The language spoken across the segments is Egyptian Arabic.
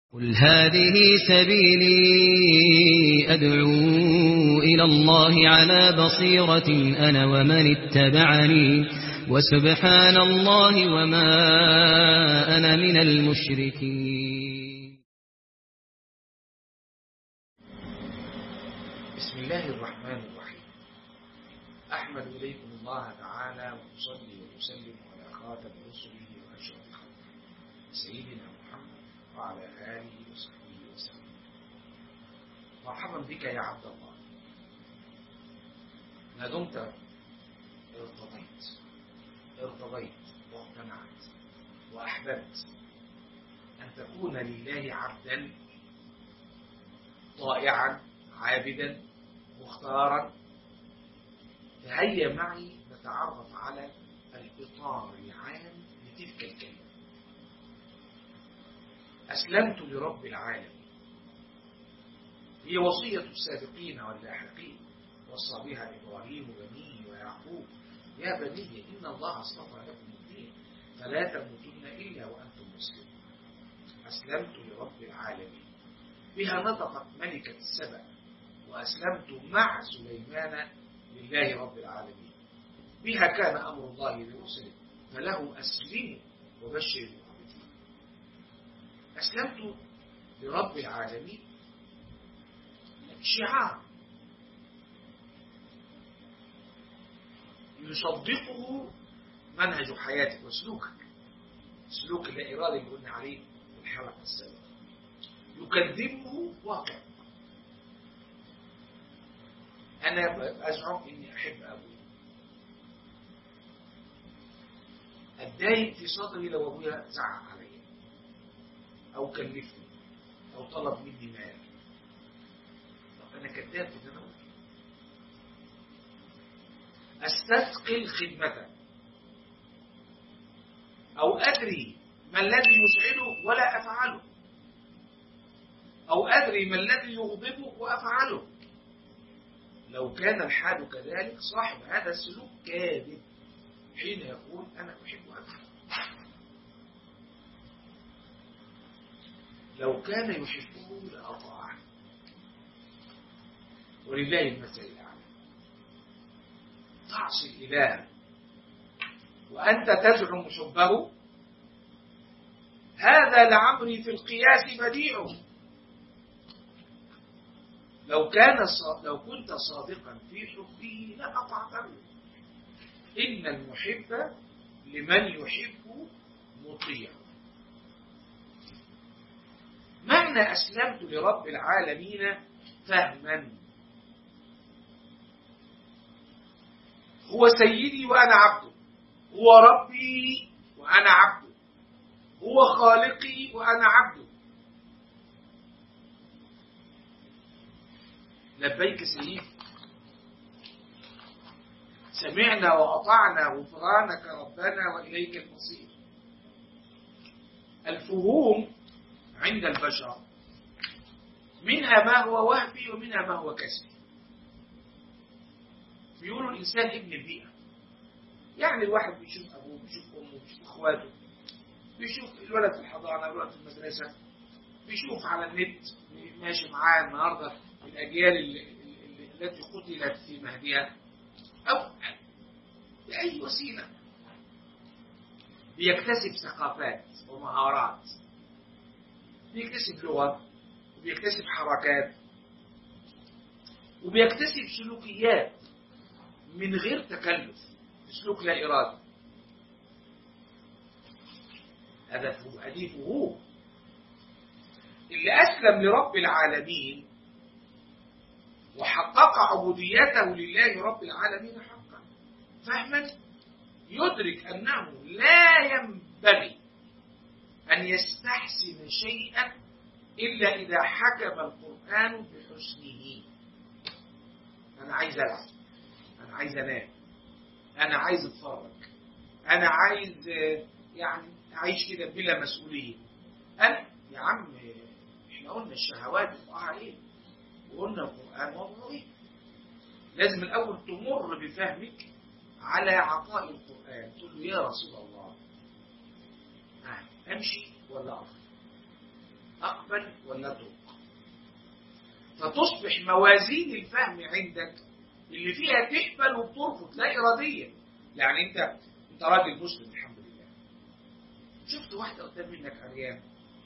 قل هذه سبيلي أدعو إلى الله على بصيرة أنا ومن اتبعني وسبحان الله وما أنا من المشركين بسم الله الرحمن الرحيم أحمد إليكم الله تعالى وأصلي وأسلم على خاتم رسله وأشرف خلقه سيدنا محمد وعلى آله وصحبه وسلم مرحبا بك يا عبد الله ما دمت ارتضيت ارتضيت واقتنعت وأحببت أن تكون لله عبدا طائعا عابدا مختارا فهيا معي نتعرف على الإطار العام لتلك الكلمة أسلمت لرب العالمين هي وصية السابقين واللاحقين وصى بها إبراهيم بنيه ويعقوب يا بني إن الله اصطفى لكم الدين فلا تموتن إلا وأنتم مسلمون أسلمت لرب العالمين بها نطقت ملكة السبأ وأسلمت مع سليمان لله رب العالمين بها كان أمر الله لرسله فله أسلموا وبشر المؤمنين أسلمت لرب العالمين شعار يصدقه منهج حياتك وسلوكك سلوك اللا إرادي اللي قلنا عليه في الحلقة السابقة يكذبه واقع أنا أزعم إني أحب أبوي أتضايق في صدري لو أبويا زعق عليا أو كلفني أو طلب مني مال طب أنا كذاب إن أنا أستثقل خدمته أو أدري ما الذي يسعده ولا أفعله أو أدري ما الذي يغضبه وأفعله لو كان الحال كذلك صاحب هذا السلوك كاذب حين يقول أنا أحب أبي لو كان يحبه لأطاعه ولله المثل الأعلى تعصي الإله وأنت تزعم حبه هذا لعمري في القياس بديع لو كان لو كنت صادقا في حبه لأطعته إن المحب لمن يحب مطيع معنى أسلمت لرب العالمين فهما هو سيدي وأنا عبده هو ربي وأنا عبده هو خالقي وأنا عبده لبيك سيدي سمعنا وأطعنا غفرانك ربنا وإليك المصير الفهوم عند البشر منها ما هو وهبي ومنها ما هو كسبي بيقولوا الإنسان ابن البيئة يعني الواحد بيشوف أبوه بيشوف أمه بيشوف أخواته بيشوف الولد في الحضانة الولد في المدرسة بيشوف على النت ماشي معاه النهارده الأجيال اللي التي قتلت في مهدها أو بأي وسيلة بيكتسب ثقافات ومهارات بيكتسب لغة وبيكتسب حركات وبيكتسب سلوكيات من غير تكلف سلوك لا إرادي هذا هدفه هو اللي أسلم لرب العالمين وحقق عبوديته لله رب العالمين حقا فهما يدرك أنه لا ينبغي أن يستحسن شيئا إلا إذا حكم القرآن بحسنه أنا عايز ألعب أنا عايز أنام أنا عايز أتفرج أنا عايز يعني أعيش كده بلا مسؤولية أنا يا عم إحنا قلنا الشهوات بتقع إيه وقلنا القرآن وضعه لازم الأول تمر بفهمك على عطاء القرآن تقول له يا رسول الله آه. أمشي ولا أقف أقبل ولا أترك فتصبح موازين الفهم عندك اللي فيها تقبل وبترفض لا إراديا يعني أنت أنت راجل مسلم الحمد لله شفت واحدة قدام منك عريان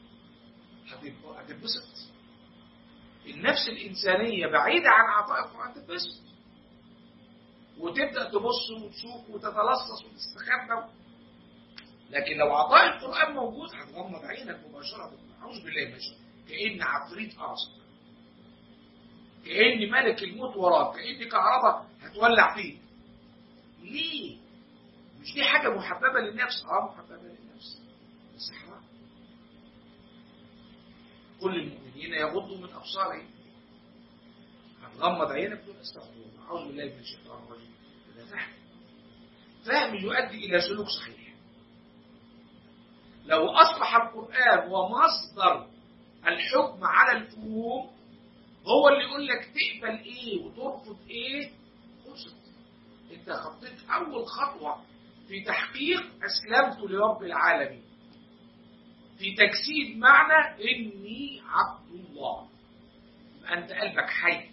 هتتبسط النفس الإنسانية بعيدة عن عطاء القرآن تتبسط وتبدأ تبص وتشوف وتتلصص وتستخبى لكن لو عطاء القرآن موجود هتغمض عينك مباشرة أعوذ بالله من الشيطان كأن عفريت قرصك كأن ملك الموت وراك كأن كهرباء هتولع فيك ليه؟ مش دي حاجة محببة للنفس اه محببة للنفس بس حرام كل المؤمنين يغضوا من أبصارهم هتغمض عينك تقول استغفر الله أعوذ بالله من الشيطان الرجيم ده فهم فهم يؤدي إلى سلوك صحيح لو أصبح القرآن ومصدر الحكم على الفهوم هو اللي يقول لك تقبل ايه وترفض ايه خلصت انت خطيت اول خطوه في تحقيق اسلمت لرب العالمين في تجسيد معنى اني عبد الله يبقى انت قلبك حي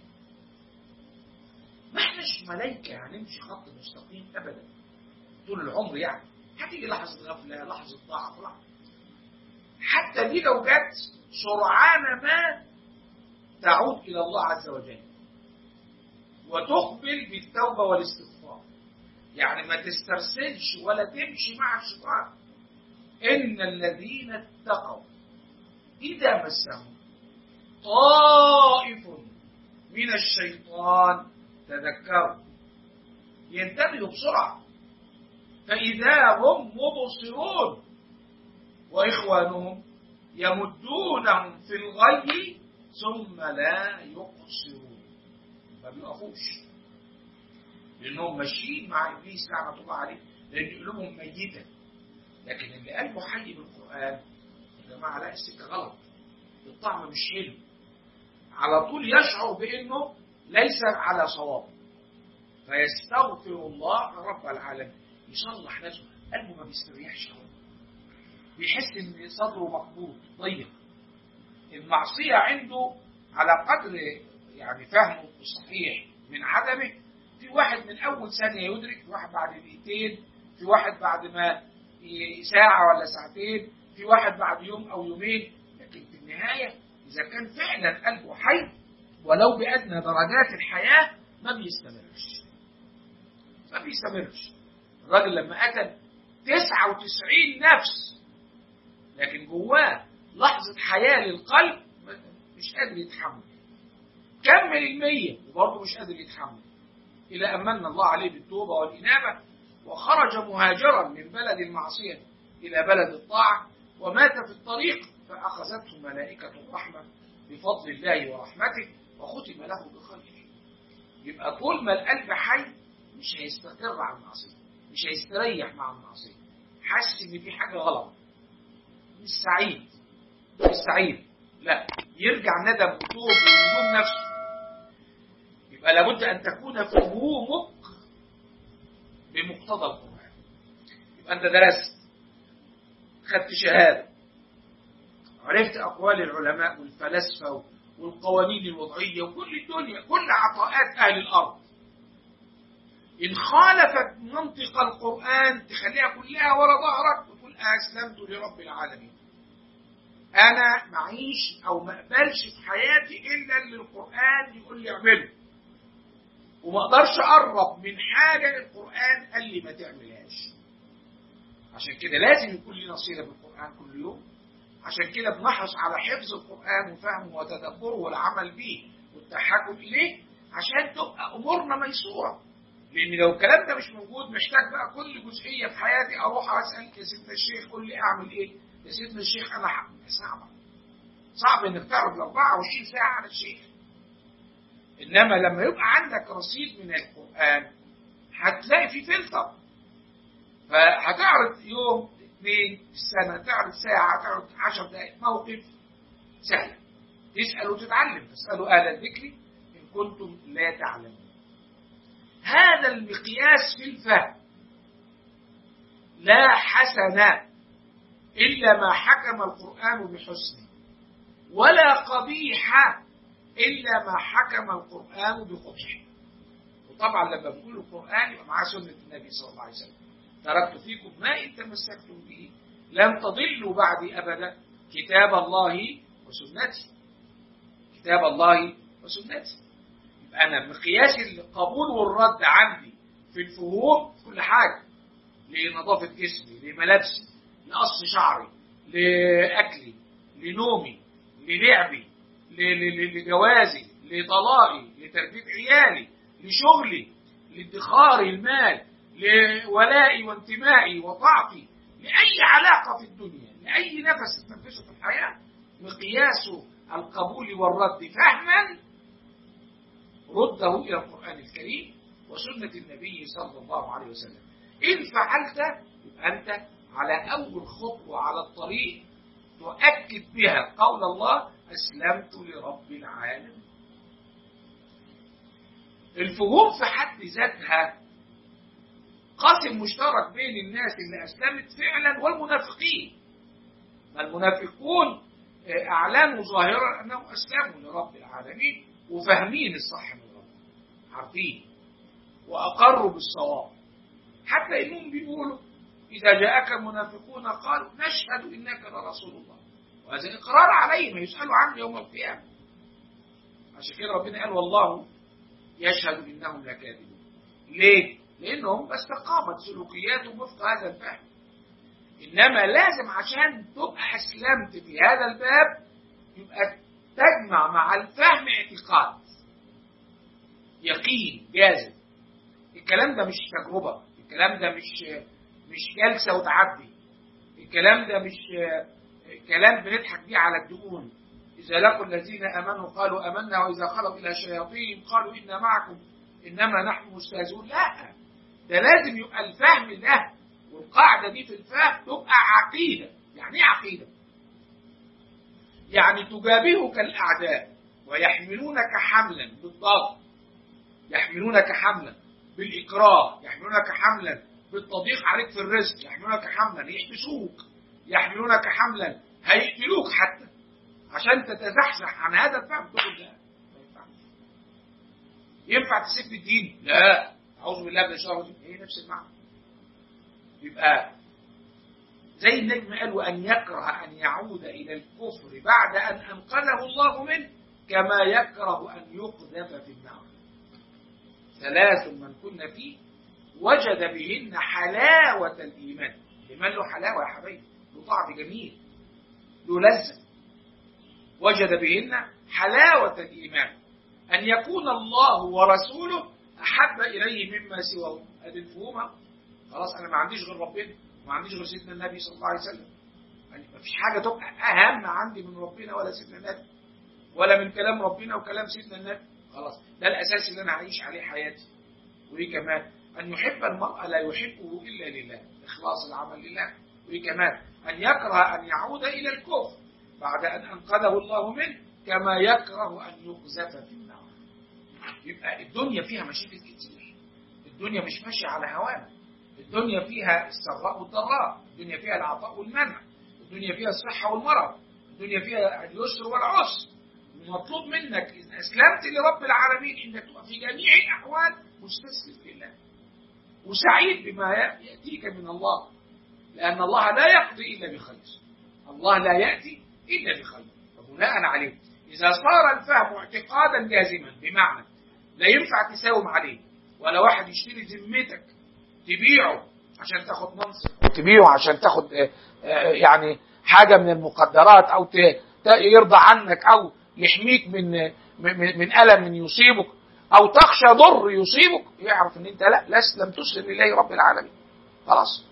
ما احناش ملايكه هنمشي خط مستقيم ابدا طول العمر يعني هتيجي لحظه غفله لحظه ضعف لحظه حتى دي لو جت سرعان ما تعود إلى الله عز وجل وتقبل بالتوبة والاستغفار يعني ما تسترسلش ولا تمشي مع الشيطان إن الذين اتقوا إذا مسهم طائف من الشيطان تذكروا ينتبهوا بسرعة فإذا هم مبصرون وإخوانهم يمدونهم في الغي ثم لا يقصرون ما بيقفوش لانهم ماشيين مع ابليس لعنه الله عليه لان قلوبهم ميته لكن اللي قلبه حي بالقران يا جماعه لا السكه غلط الطعم مش حلو على طول يشعر بانه ليس على صواب فيستغفر الله رب العالمين يصلح نفسه قلبه ما بيستريحش بيحس ان صدره مقبوض ضيق المعصية عنده على قدر يعني فهمه الصحيح من عدمه في واحد من أول ثانية يدرك في واحد بعد دقيقتين في واحد بعد ما ساعة ولا ساعتين في واحد بعد يوم أو يومين لكن في النهاية إذا كان فعلا قلبه حي ولو بأدنى درجات الحياة ما بيستمرش ما بيستمرش الراجل لما قتل 99 نفس لكن جواه لحظة حياة للقلب مش قادر يتحمل كمل المية وبرضه مش قادر يتحمل إلى أن من الله عليه بالتوبة والإنابة وخرج مهاجرا من بلد المعصية إلى بلد الطاعة ومات في الطريق فأخذته ملائكة الرحمة بفضل الله ورحمته وختم له بخير يبقى طول ما القلب حي مش هيستقر على المعصية مش هيستريح مع المعصية حاسس إن في حاجة غلط مش سعيد مش سعيد لا يرجع ندم وتوب ويلوم نفسه يبقى لابد أن تكون فهومك بمقتضى القرآن يبقى أنت درست خدت شهادة عرفت أقوال العلماء والفلاسفة والقوانين الوضعية وكل الدنيا كل عطاءات أهل الأرض إن خالفت منطق القرآن تخليها كلها ورا ظهرك وتقول أسلمت لرب العالمين أنا معيش أو ما أقبلش في حياتي إلا اللي القرآن يقول لي اعمله وما أقدرش أقرب من حاجة القرآن قال لي ما تعملهاش عشان كده لازم يكون لي نصيرة بالقرآن كل يوم عشان كده بنحرص على حفظ القرآن وفهمه وتدبره والعمل به والتحكم إليه عشان تبقى أمورنا ميسورة لأن لو الكلام ده مش موجود محتاج بقى كل جزئية في حياتي أروح أسأل يا سيدنا الشيخ قول لي أعمل إيه؟ يا سيدنا الشيخ أنا صعبة صعب إنك تعرف ال 24 ساعة على الشيخ إنما لما يبقى عندك رصيد من القرآن هتلاقي في فلتر فهتعرض يوم اثنين في السنة تعرض ساعة تعرض عشر دقائق موقف سهل تسأل وتتعلم تسألوا أهل الذكر إن كنتم لا تعلمون هذا المقياس في الفهم لا حسن إلا ما حكم القرآن بحسنه ولا قبيح إلا ما حكم القرآن بقبحه وطبعا لما بنقول القرآن يبقى معاه سنة النبي صلى الله عليه وسلم تركت فيكم ما إن تمسكتم به لن تضلوا بعدي أبدا كتاب الله وسنتي كتاب الله وسنتي يبقى أنا مقياس القبول والرد عندي في الفهوم في كل حاجة لنظافة جسمي لملابسي لقص شعري لأكلي لنومي للعبي لجوازي لطلاقي لتربية عيالي لشغلي لادخار المال لولائي وانتمائي وطاعتي لأي علاقة في الدنيا لأي نفس تتنفسه في الحياة مقياس القبول والرد فهما رده إلى القرآن الكريم وسنة النبي صلى الله عليه وسلم إن فعلت يبقى أنت على أول خطوة على الطريق تؤكد بها قول الله أسلمت لرب العالمين الفهوم في حد ذاتها قاسم مشترك بين الناس اللي أسلمت فعلا والمنافقين المنافقون أعلنوا ظاهرا أنهم أسلموا لرب العالمين وفاهمين الصح من رب عارفين وأقروا بالصواب حتى إنهم بيقولوا إذا جاءك المنافقون قالوا نشهد إنك لرسول الله وهذا إقرار عليهم يسألوا عنه يوم القيامة عشان كده ربنا قال والله يشهد إنهم لكاذبون ليه؟ لأنهم استقامت سلوكياتهم وفق هذا الفهم إنما لازم عشان تبقى أسلمت في هذا الباب يبقى تجمع مع الفهم اعتقاد يقين جازم الكلام ده مش تجربة الكلام ده مش مش جلسة وتعدي الكلام ده مش كلام بنضحك بيه على الدقون إذا لقوا الذين آمنوا قالوا آمنا وإذا خلوا إلى شياطين قالوا إنا معكم إنما نحن مستهزئون لا ده لازم يبقى الفهم ده والقاعدة دي في الفهم تبقى عقيدة يعني إيه عقيدة؟ يعني تجابهك الأعداء ويحملونك حملا بالضغط يحملونك حملا بالإكراه يحملونك حملا بالتضييق عليك في الرزق يحملونك حملا يحبسوك يحملونك حملا هيقتلوك حتى عشان تتزحزح عن هذا الفهم تقول لا ما ينفعش ينفع تسيب الدين؟ لا أعوذ بالله من الشيطان الرجيم هي نفس المعنى يبقى زي النجم قال وأن يكره أن يعود إلى الكفر بعد أن أنقذه الله منه كما يكره أن يقذف في النار ثلاث من كن فيه وجد بهن حلاوة الإيمان الإيمان له حلاوة يا حبيبي له طعم جميل له لذة وجد بهن حلاوة الإيمان أن يكون الله ورسوله أحب إليه مما سواه هذه الفهومة خلاص أنا ما عنديش غير ربنا ما عنديش غير سيدنا النبي صلى الله عليه وسلم يعني ما فيش حاجة تبقى أهم عندي من ربنا ولا سيدنا النبي ولا من كلام ربنا وكلام سيدنا النبي خلاص ده الأساس اللي أنا هعيش عليه حياتي وإيه كمان أن يحب المرء لا يحبه إلا لله إخلاص العمل لله وإيه كمان أن يكره أن يعود إلى الكفر بعد أن أنقذه الله منه كما يكره أن يقذف في النار يبقى الدنيا فيها مشاكل كتير الدنيا مش ماشية على هوانا الدنيا فيها السراء والضراء الدنيا فيها العطاء والمنع الدنيا فيها الصحة والمرض الدنيا فيها اليسر والعسر المطلوب منك إذا أسلمت لرب العالمين إنك تبقى في جميع الأحوال مستسلم لله وسعيد بما يأتيك من الله لأن الله لا يقضي إلا بخير الله لا يأتي إلا بخير فبناء عليه إذا صار الفهم اعتقادا جازما بمعنى لا ينفع تساوم عليه ولا واحد يشتري ذمتك تبيعه عشان تاخد منصب أو تبيعه عشان تاخد يعني حاجة من المقدرات أو يرضى عنك أو يحميك من من, من ألم يصيبك أو تخشى ضر يصيبك يعرف أن أنت لا لست لم تسلم لله رب العالمين خلاص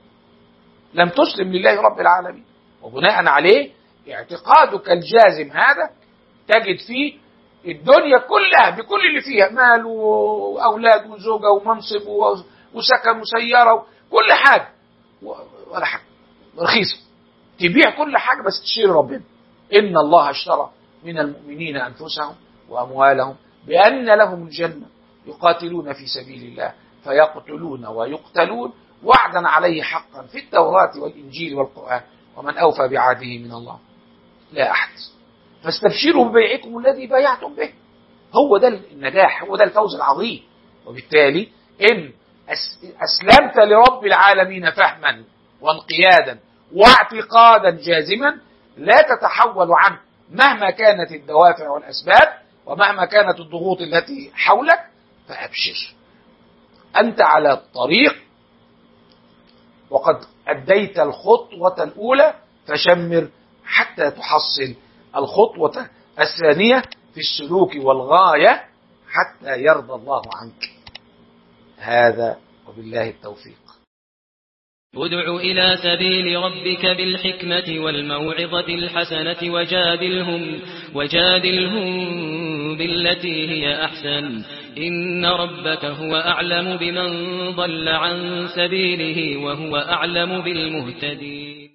لم تسلم لله رب العالمين وبناء عليه اعتقادك الجازم هذا تجد فيه الدنيا كلها بكل اللي فيها مال وأولاد وزوجة ومنصب وسكن وسيارة كل حاجة ولا حاجة رخيصة تبيع كل حاجة بس تشتري ربنا إن الله اشترى من المؤمنين أنفسهم وأموالهم بأن لهم الجنة يقاتلون في سبيل الله فيقتلون ويقتلون وعدا عليه حقا في التوراة والإنجيل والقرآن ومن أوفى بعهده من الله لا أحد فاستبشروا ببيعكم الذي بايعتم به هو ده النجاح هو ده الفوز العظيم وبالتالي إن أسلمت لرب العالمين فهما وانقيادا واعتقادا جازما لا تتحول عنه مهما كانت الدوافع والأسباب ومهما كانت الضغوط التي حولك فأبشر أنت على الطريق وقد أديت الخطوة الأولى فشمر حتى تحصل الخطوة الثانية في السلوك والغاية حتى يرضى الله عنك هذا وبالله التوفيق ادع إلى سبيل ربك بالحكمة والموعظة الحسنة وجادلهم, وجادلهم بالتي هي أحسن إن ربك هو أعلم بمن ضل عن سبيله وهو أعلم بالمهتدين